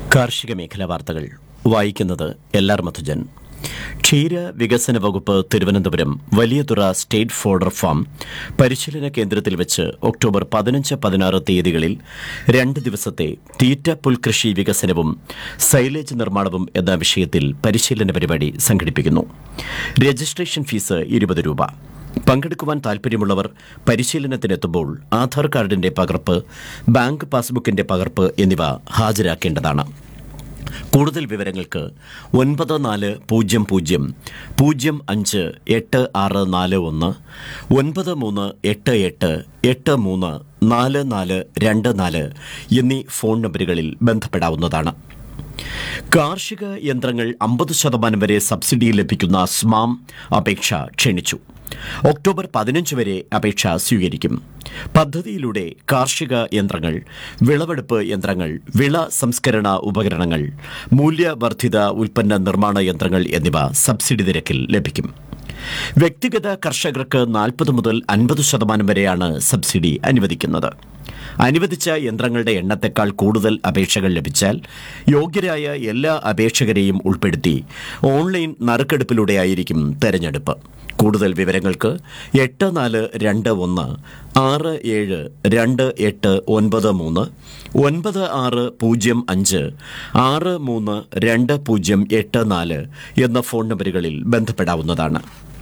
കാർഷിക മേഖലാ വാർത്തകൾ വായിക്കുന്നത് എൽ ആർ മധുജൻ ക്ഷീര വികസന വകുപ്പ് Thiruvananthapuram Valiyathura state fodder farm പരിശീലന കേന്ദ്രത്തിൽ വെച്ച് ഒക്ടോബർ പതിനഞ്ച് പതിനാറ് തീയതികളിൽ രണ്ട് ദിവസത്തെ തീറ്റ പുൽകൃഷി വികസനവും സൈലേജ് നിർമ്മാണവും എന്ന വിഷയത്തിൽ പരിശീലന പരിപാടി സംഘടിപ്പിക്കുന്നു രജിസ്ട്രേഷൻ ഫീസ് ഇരുപത് രൂപ പങ്കെടുക്കുവാൻ താൽപ്പര്യമുള്ളവർ പരിശീലനത്തിനെത്തുമ്പോൾ ആധാർ കാർഡിന്റെ പകർപ്പ് ബാങ്ക് പാസ്ബുക്കിന്റെ പകർപ്പ് എന്നിവ ഹാജരാക്കേണ്ടതാണ് കൂടുതൽ വിവരങ്ങൾക്ക് ഒൻപത് നാല് പൂജ്യം പൂജ്യം പൂജ്യം അഞ്ച് എട്ട് ആറ് നാല് ഒന്ന് ഒൻപത് മൂന്ന് എട്ട് എട്ട് എട്ട് മൂന്ന് നാല് നാല് രണ്ട് നാല് എന്നീ ഫോൺ നമ്പറുകളിൽ ബന്ധപ്പെടാവുന്നതാണ് കാർഷിക യന്ത്രങ്ങൾ അമ്പത് ശതമാനം വരെ സബ്സിഡി ലഭിക്കുന്ന സ്മാം അപേക്ഷ ക്ഷണിച്ചു ഒക്ടോബർ പതിനഞ്ച് വരെ അപേക്ഷ സ്വീകരിക്കും പദ്ധതിയിലൂടെ കാർഷിക യന്ത്രങ്ങൾ വിളവെടുപ്പ് യന്ത്രങ്ങൾ വിള സംസ്കരണ ഉപകരണങ്ങൾ മൂല്യവർദ്ധിത ഉൽപ്പന്ന നിർമ്മാണ യന്ത്രങ്ങൾ എന്നിവ സബ്സിഡി നിരക്കിൽ ലഭിക്കും വ്യക്തിഗത കർഷകർക്ക് നാൽപ്പത് മുതൽ അൻപത് ശതമാനം വരെയാണ് സബ്സിഡി അനുവദിക്കുന്നത് അനുവദിച്ച യന്ത്രങ്ങളുടെ എണ്ണത്തെക്കാൾ കൂടുതൽ അപേക്ഷകൾ ലഭിച്ചാൽ യോഗ്യരായ എല്ലാ അപേക്ഷകരെയും ഉൾപ്പെടുത്തി ഓൺലൈൻ നറുക്കെടുപ്പിലൂടെയായിരിക്കും തെരഞ്ഞെടുപ്പ് കൂടുതൽ വിവരങ്ങൾക്ക് എട്ട് നാല് രണ്ട് ഒന്ന് ആറ് ഏഴ് രണ്ട് എട്ട് ഒൻപത് മൂന്ന് ഒൻപത് ആറ് പൂജ്യം അഞ്ച് ആറ് മൂന്ന് രണ്ട് പൂജ്യം എട്ട് നാല് എന്ന ഫോൺ നമ്പറുകളിൽ ബന്ധപ്പെടാവുന്നതാണ്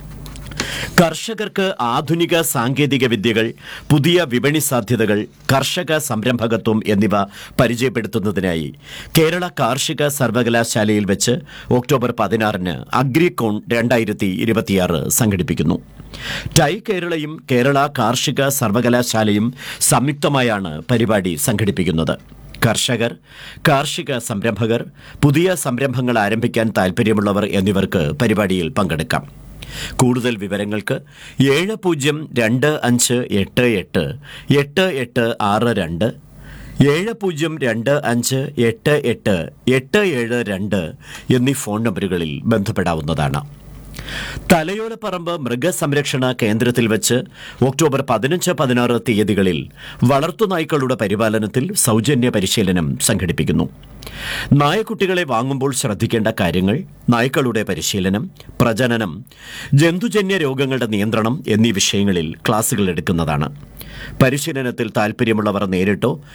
കർഷകർക്ക് ആധുനിക സാങ്കേതിക വിദ്യകൾ പുതിയ വിപണി സാധ്യതകൾ കർഷക സംരംഭകത്വം എന്നിവ പരിചയപ്പെടുത്തുന്നതിനായി കേരള കാർഷിക സർവകലാശാലയിൽ വെച്ച് ഒക്ടോബർ പതിനാറിന് അഗ്രികോൺ രണ്ടായിരത്തി ഇരുപത്തിയാറ് സംഘടിപ്പിക്കുന്നു ടൈ കേരളയും കേരള കാർഷിക സർവകലാശാലയും സംയുക്തമായാണ് പരിപാടി സംഘടിപ്പിക്കുന്നത് കർഷകർ കാർഷിക സംരംഭകർ പുതിയ സംരംഭങ്ങൾ ആരംഭിക്കാൻ താൽപ്പര്യമുള്ളവർ എന്നിവർക്ക് പരിപാടിയിൽ പങ്കെടുക്കാം കൂടുതൽ വിവരങ്ങൾക്ക് ഏഴ് പൂജ്യം രണ്ട് അഞ്ച് എട്ട് എട്ട് എട്ട് എട്ട് ആറ് രണ്ട് ഏഴ് പൂജ്യം രണ്ട് അഞ്ച് എട്ട് എട്ട് എട്ട് ഏഴ് രണ്ട് എന്നീ ഫോൺ നമ്പറുകളിൽ ബന്ധപ്പെടാവുന്നതാണ് തലയോലപ്പറമ്പ് മൃഗസംരക്ഷണ കേന്ദ്രത്തിൽ വെച്ച് ഒക്ടോബർ പതിനഞ്ച് പതിനാറ് തീയതികളിൽ വളർത്തുനായ്ക്കളുടെ പരിപാലനത്തിൽ സൗജന്യ പരിശീലനം സംഘടിപ്പിക്കുന്നു നായക്കുട്ടികളെ വാങ്ങുമ്പോൾ ശ്രദ്ധിക്കേണ്ട കാര്യങ്ങൾ നായ്ക്കളുടെ പരിശീലനം പ്രജനനം ജന്തുജന്യ രോഗങ്ങളുടെ നിയന്ത്രണം എന്നീ വിഷയങ്ങളിൽ ക്ലാസുകൾ എടുക്കുന്നതാണ് പരിശീലനത്തിൽ താൽപ്പര്യമുള്ളവർ നേരിട്ടോ